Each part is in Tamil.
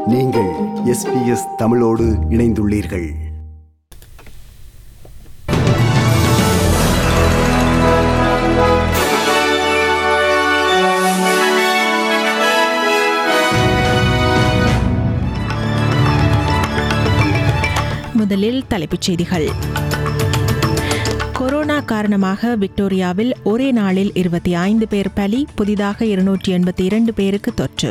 நீங்கள் எஸ்பிஎஸ் தமிழோடு இணைந்துள்ளீர்கள் முதலில் தலைப்புச் செய்திகள் கொரோனா காரணமாக விக்டோரியாவில் ஒரே நாளில் இருபத்தி ஐந்து பேர் பலி புதிதாக இருநூற்றி எண்பத்தி இரண்டு பேருக்கு தொற்று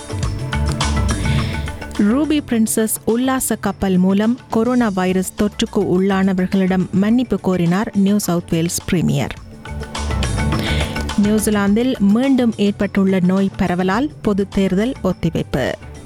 ரூபி பிரின்சஸ் உல்லாச கப்பல் மூலம் கொரோனா வைரஸ் தொற்றுக்கு உள்ளானவர்களிடம் மன்னிப்பு கோரினார் நியூ சவுத் வேல்ஸ் பிரீமியர் நியூசிலாந்தில் மீண்டும் ஏற்பட்டுள்ள நோய் பரவலால் பொதுத் தேர்தல் ஒத்திவைப்பு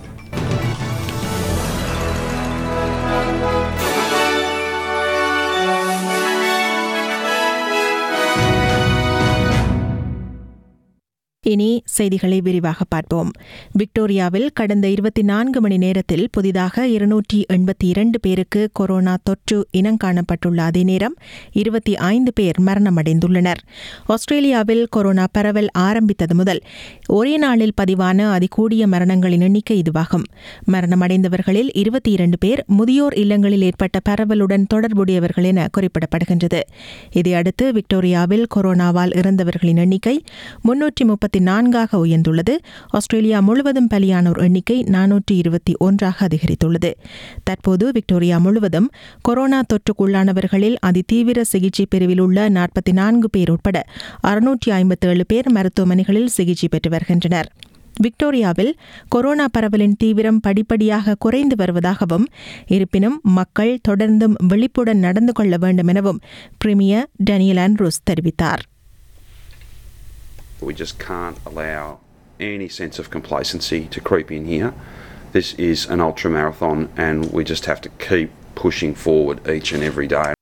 இனி செய்திகளை விரிவாக பார்ப்போம் விக்டோரியாவில் கடந்த இருபத்தி நான்கு மணி நேரத்தில் புதிதாக இருநூற்றி எண்பத்தி இரண்டு பேருக்கு கொரோனா தொற்று இனங்காணப்பட்டுள்ள அதே நேரம் இருபத்தி ஐந்து பேர் மரணமடைந்துள்ளனர் ஆஸ்திரேலியாவில் கொரோனா பரவல் ஆரம்பித்தது முதல் ஒரே நாளில் பதிவான அதிகூடிய மரணங்களின் எண்ணிக்கை இதுவாகும் மரணமடைந்தவர்களில் இருபத்தி இரண்டு பேர் முதியோர் இல்லங்களில் ஏற்பட்ட பரவலுடன் தொடர்புடையவர்கள் என குறிப்பிடப்படுகின்றது இதையடுத்து விக்டோரியாவில் கொரோனாவால் இறந்தவர்களின் எண்ணிக்கை முன்னூற்றி முப்பத்தி நான்காக உயர்ந்துள்ளது ஆஸ்திரேலியா முழுவதும் பலியானோர் எண்ணிக்கை நானூற்றி இருபத்தி ஒன்றாக அதிகரித்துள்ளது தற்போது விக்டோரியா முழுவதும் கொரோனா தொற்றுக்குள்ளானவர்களில் அதிதீவிர சிகிச்சை பிரிவில் உள்ள நாற்பத்தி நான்கு பேர் உட்பட அறுநூற்றி ஐம்பத்தேழு பேர் மருத்துவமனைகளில் சிகிச்சை பெற்று வருகின்றனர் விக்டோரியாவில் கொரோனா பரவலின் தீவிரம் படிப்படியாக குறைந்து வருவதாகவும் இருப்பினும் மக்கள் தொடர்ந்தும் விழிப்புடன் நடந்து கொள்ள வேண்டும் எனவும் பிரிமியர் டேனியல் ஆண்ட்ரூஸ் தெரிவித்தார் We just can't allow any sense of complacency to creep in here. This is an ultra marathon, and we just have to keep pushing forward each and every day.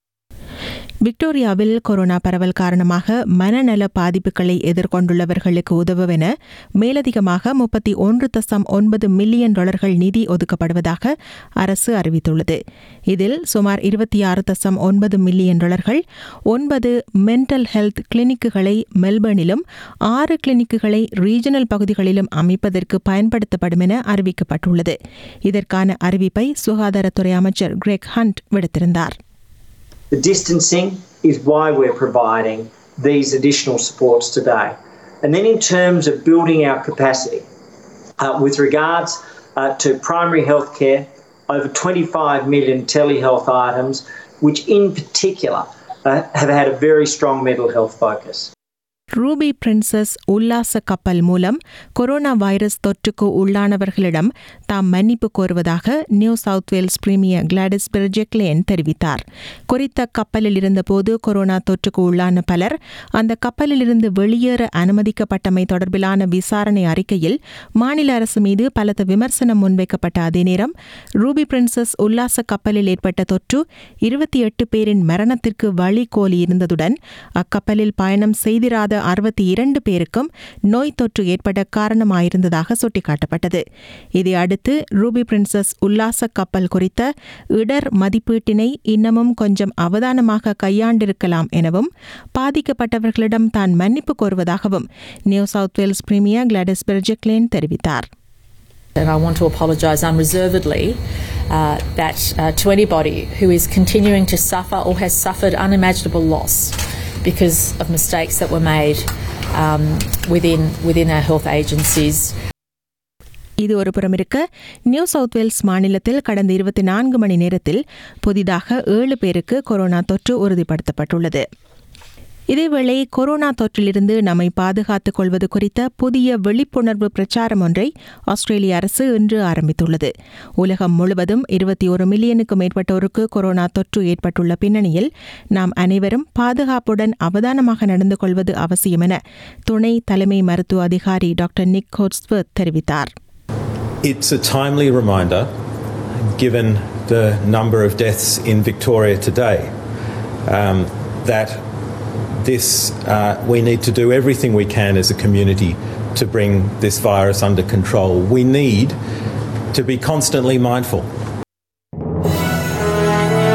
விக்டோரியாவில் கொரோனா பரவல் காரணமாக மனநல பாதிப்புகளை எதிர்கொண்டுள்ளவர்களுக்கு உதவுவென மேலதிகமாக முப்பத்தி ஒன்று தசம் ஒன்பது மில்லியன் டாலர்கள் நிதி ஒதுக்கப்படுவதாக அரசு அறிவித்துள்ளது இதில் சுமார் இருபத்தி ஆறு தசம் ஒன்பது மில்லியன் டாலர்கள் ஒன்பது மென்டல் ஹெல்த் கிளினிக்குகளை மெல்பர்னிலும் ஆறு கிளினிக்குகளை ரீஜனல் பகுதிகளிலும் அமைப்பதற்கு பயன்படுத்தப்படும் என அறிவிக்கப்பட்டுள்ளது இதற்கான அறிவிப்பை சுகாதாரத்துறை அமைச்சர் கிரெக் ஹண்ட் விடுத்திருந்தார் The distancing is why we're providing these additional supports today. And then, in terms of building our capacity, uh, with regards uh, to primary health care, over 25 million telehealth items, which in particular uh, have had a very strong mental health focus. Ruby Princess உல்லாச கப்பல் மூலம் கொரோனா வைரஸ் தொற்றுக்கு உள்ளானவர்களிடம் தாம் மன்னிப்பு கோருவதாக New South Wales premier Gladys Berejiklian தெரிவித்தார் குறித்த கப்பலில் இருந்தபோது கொரோனா தொற்றுக்கு உள்ளான பலர் அந்த கப்பலிலிருந்து வெளியேற அனுமதிக்கப்பட்டமை தொடர்பிலான விசாரணை அறிக்கையில் மாநில அரசு மீது பலத்த விமர்சனம் முன்வைக்கப்பட்ட அதே நேரம் ரூபி பிரின்சஸ் உல்லாச கப்பலில் ஏற்பட்ட தொற்று இருபத்தி எட்டு பேரின் மரணத்திற்கு வழி கோலி இருந்ததுடன் அக்கப்பலில் பயணம் செய்திராத அறுபத்தி இரண்டு பேருக்கும் நோய் தொற்று ஏற்பட காரணமாயிருந்ததாக சுட்டிக்காட்டப்பட்டது இதை அடுத்து ரூபி பிரின்சஸ் உல்லாச கப்பல் குறித்த இடர் மதிப்பீட்டினை இன்னமும் கொஞ்சம் அவதானமாக கையாண்டிருக்கலாம் எனவும் பாதிக்கப்பட்டவர்களிடம் தான் மன்னிப்பு கோருவதாகவும் New South Wales premier Gladys Berejiklian தெரிவித்தார் And I want to apologise unreservedly uh, that uh, to anybody who is continuing to suffer or has suffered unimaginable loss because of mistakes that were made um, within within our health agencies. இது ஒரு புறம் இருக்க நியூ சவுத் வேல்ஸ் மாநிலத்தில் கடந்த இருபத்தி நான்கு மணி நேரத்தில் புதிதாக ஏழு பேருக்கு கொரோனா தொற்று உறுதிப்படுத்தப்பட்டுள்ளது இதேவேளை கொரோனா தொற்றிலிருந்து நம்மை பாதுகாத்துக் கொள்வது குறித்த புதிய விழிப்புணர்வு பிரச்சாரம் ஒன்றை ஆஸ்திரேலிய அரசு இன்று ஆரம்பித்துள்ளது உலகம் முழுவதும் இருபத்தி ஒரு மில்லியனுக்கும் மேற்பட்டோருக்கு கொரோனா தொற்று ஏற்பட்டுள்ள பின்னணியில் நாம் அனைவரும் பாதுகாப்புடன் அவதானமாக நடந்து கொள்வது அவசியம் என துணை தலைமை மருத்துவ அதிகாரி டாக்டர் நிக் ஹோட்ஸ்வர்த் தெரிவித்தார் It's a timely reminder, given the number of deaths in Victoria today, um, that this uh, we need to do everything we can as a community to bring this virus under control. We need to be constantly mindful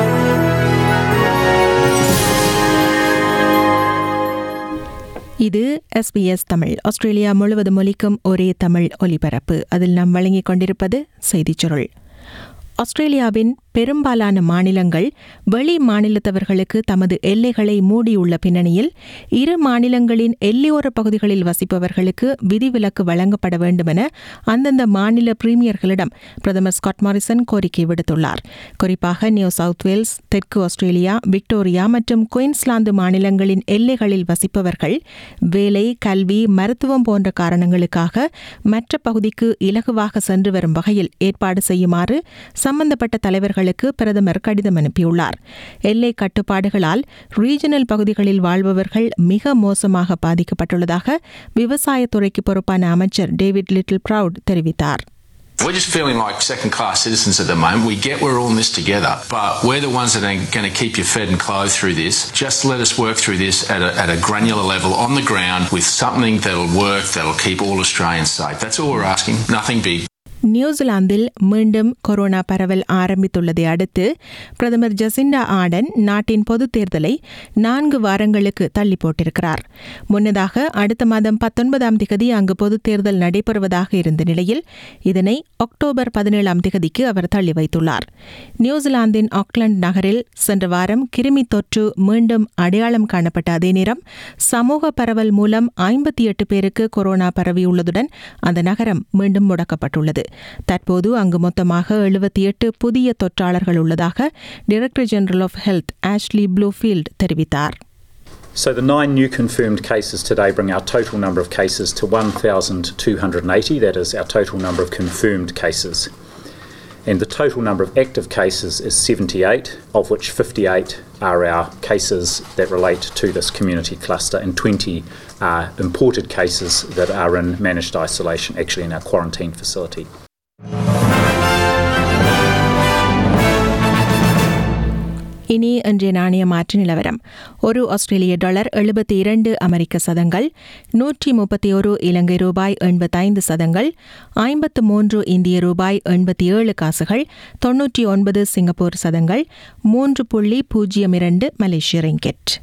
இது எஸ்பிஎஸ் தமிழ் ஆஸ்திரேலியா முழுவதும் ஒலிக்கும் ஒரே தமிழ் ஒலிபரப்பு அதில் நாம் வழங்கிக் கொண்டிருப்பது செய்திச் சுருள் ஆஸ்திரேலியாவின் பெரும்பாலான மாநிலங்கள் வெளி மாநிலத்தவர்களுக்கு தமது எல்லைகளை மூடியுள்ள பின்னணியில் இரு மாநிலங்களின் எல்லையோர பகுதிகளில் வசிப்பவர்களுக்கு விதிவிலக்கு வழங்கப்பட வேண்டுமென அந்தந்த மாநில பிரீமியர்களிடம் பிரதமர் ஸ்காட் மாரிசன் கோரிக்கை விடுத்துள்ளார் குறிப்பாக நியூ சவுத் வேல்ஸ் தெற்கு ஆஸ்திரேலியா விக்டோரியா மற்றும் குயின்ஸ்லாந்து மாநிலங்களின் எல்லைகளில் வசிப்பவர்கள் வேலை கல்வி மருத்துவம் போன்ற காரணங்களுக்காக மற்ற பகுதிக்கு இலகுவாக சென்று வரும் வகையில் ஏற்பாடு செய்யுமாறு சம்பந்தப்பட்ட தலைவர்களுக்கு பிரதமர் கடிதம் அனுப்பியுள்ளார் எல்லை கட்டுப்பாடுகளால் ரீஜனல் பகுதிகளில் வாழ்பவர்கள் மிக மோசமாக பாதிக்கப்பட்டுள்ளதாக விவசாயத்துறைக்கு பொறுப்பான அமைச்சர் டேவிட் லிட்டில் ப்ரவுட் தெரிவித்தார் We're just feeling like second class citizens at the moment. We get we're all in this together, but we're the ones that are going to keep you fed and clothed through this. Just let us work through this at a, at a granular level on the ground with something that'll work, that'll keep all Australians safe. That's all we're asking. Nothing big. நியூசிலாந்தில் மீண்டும் கொரோனா பரவல் ஆரம்பித்துள்ளதை அடுத்து பிரதமர் ஜசிண்டா ஆர்டன் நாட்டின் பொதுத் தேர்தலை நான்கு வாரங்களுக்கு தள்ளி போட்டிருக்கிறார் முன்னதாக அடுத்த மாதம் பத்தொன்பதாம் திகதி அங்கு பொதுத் தேர்தல் நடைபெறுவதாக இருந்த நிலையில் இதனை அக்டோபர் பதினேழாம் திகதிக்கு அவர் தள்ளி வைத்துள்ளார் நியூசிலாந்தின் ஆக்லாந்து நகரில் சென்ற வாரம் கிருமி தொற்று மீண்டும் அடையாளம் காணப்பட்ட அதே நேரம் சமூக பரவல் மூலம் ஐம்பத்தி எட்டு பேருக்கு கொரோனா பரவியுள்ளதுடன் அந்த நகரம் மீண்டும் முடக்கப்பட்டுள்ளது தற்போது அங்கு மொத்தமாக எழுபத்தி எட்டு புதிய தொற்றாளர்கள் உள்ளதாக director general of health Ashley Bloomfield தெரிவித்தார் So the nine new confirmed cases today bring our total number of cases to 1,280. That is our total number of confirmed cases. And the total number of active cases is 78, of which 58 are our cases that relate to this community cluster, and 20 are imported cases that are in managed isolation, actually in our quarantine facility. இனி இன்றைய நாணய மாற்று நிலவரம் ஒரு ஆஸ்திரேலிய டாலர் எழுபத்தி இரண்டு அமெரிக்க சதங்கள் நூற்றி முப்பத்தி ஒரு இலங்கை ரூபாய் எண்பத்தைந்து சதங்கள் ஐம்பத்து மூன்று இந்திய ரூபாய் எண்பத்தி ஏழு காசுகள் தொன்னூற்றி ஒன்பது சிங்கப்பூர் சதங்கள் மூன்று புள்ளி பூஜ்ஜியம் இரண்டு மலேசிய ரிங்கெட்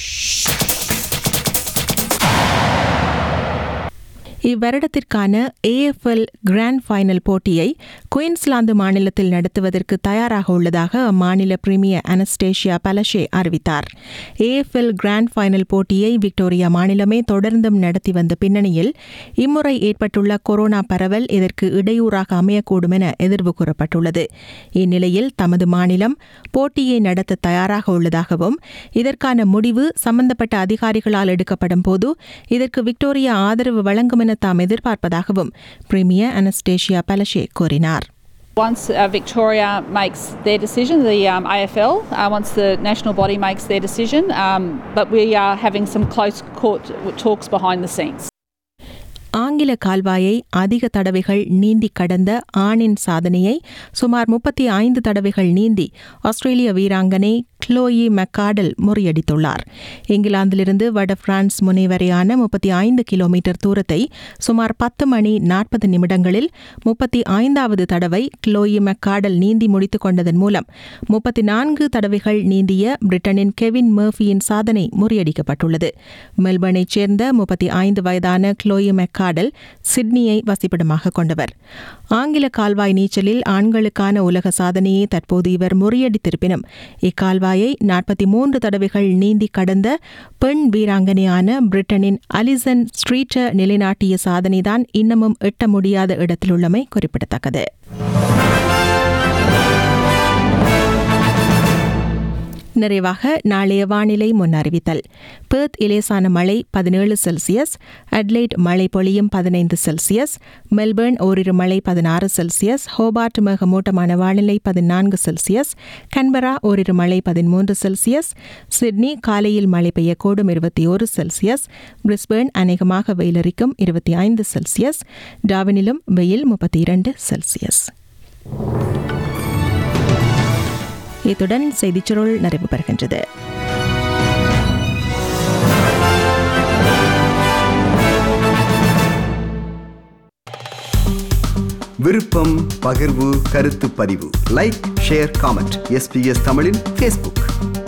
இவ்வருடத்திற்கான ஏஎஃப்எல் கிராண்ட் ஃபைனல் போட்டியை குயின்ஸ்லாந்து மாநிலத்தில் நடத்துவதற்கு தயாராக உள்ளதாக அம்மாநில பிரீமியர் அனஸ்டேஷியா பலஷே அறிவித்தார் ஏஎஃப்எல் கிராண்ட் ஃபைனல் போட்டியை விக்டோரியா மாநிலமே தொடர்ந்தும் நடத்தி வந்த பின்னணியில் இம்முறை ஏற்பட்டுள்ள கொரோனா பரவல் இதற்கு இடையூறாக அமையக்கூடும் என எதிர்வு கூறப்பட்டுள்ளது இந்நிலையில் தமது மாநிலம் போட்டியை நடத்த தயாராக உள்ளதாகவும் இதற்கான முடிவு சம்பந்தப்பட்ட அதிகாரிகளால் எடுக்கப்படும் போது இதற்கு விக்டோரியா ஆதரவு வழங்கும் என தாம் எதிர்பார்ப்பதாகவும் பிரீமியர் அனஸ்டேஷியா பலஷே கூறினார் Once uh, Victoria makes their decision, the um, AFL, uh, once the national body makes their decision, um, but we are having some close court talks behind the scenes. ஆங்கில கால்வாயை அதிக தடவைகள் நீந்தி கடந்த ஆணின் சாதனையை சுமார் முப்பத்தி ஐந்து தடவைகள் நீந்தி ஆஸ்திரேலிய வீராங்கனை க்ளோயி மெக்காடல் முறியடித்துள்ளார் இங்கிலாந்திலிருந்து வட பிரான்ஸ் முனை வரையான முப்பத்தி ஐந்து கிலோமீட்டர் தூரத்தை சுமார் பத்து மணி நாற்பது நிமிடங்களில் முப்பத்தி ஐந்தாவது தடவை க்ளோயி மெக்காடல் நீந்தி முடித்துக் கொண்டதன் மூலம் முப்பத்தி நான்கு தடவைகள் நீந்திய பிரிட்டனின் கெவின் மர்ஃபியின் சாதனை முறியடிக்கப்பட்டுள்ளது மெல்பர்னைச் சேர்ந்த முப்பத்தி ஐந்து வயதான க்ளோயி மெக்காடல் சிட்னியை வசிப்பிடமாக கொண்டவர் ஆங்கில கால்வாய் நீச்சலில் ஆண்களுக்கான உலக சாதனையை தற்போது இவர் முறியடித்திருப்பினும் இக்கால்வாயை நாற்பத்தி மூன்று தடவைகள் நீந்தி கடந்த பெண் வீராங்கனையான பிரிட்டனின் அலிசன் ஸ்ட்ரீட்டர் நிலைநாட்டிய சாதனைதான் இன்னமும் எட்ட முடியாத இடத்திலுள்ளமை குறிப்பிடத்தக்கது நிறைவாக நாளைய வானிலை முன்னறிவித்தல் பேர்த் இலேசான மழை பதினேழு செல்சியஸ் அட்லைட் மழை பொழியும் பதினைந்து செல்சியஸ் மெல்பர்ன் ஓரிரு மழை பதினாறு செல்சியஸ் ஹோபார்ட் மேகமூட்டமான வானிலை பதினான்கு செல்சியஸ் கன்பரா ஓரிரு மழை பதிமூன்று செல்சியஸ் சிட்னி காலையில் மழை பெய்யக்கூடும் இருபத்தி ஒரு செல்சியஸ் பிரிஸ்பேர்ன் அநேகமாக வெயிலரிக்கும் இருபத்தி ஐந்து செல்சியஸ் டாவினிலும் வெயில் முப்பத்தி இரண்டு செல்சியஸ் இத்துடன் செய்திச்சுருள் நிறைவு பெறுகின்றது விருப்பம் பகிர்வு கருத்து பதிவு லைக் ஷேர் காமெண்ட் எஸ்பிஎஸ் தமிழின் ஃபேஸ்புக்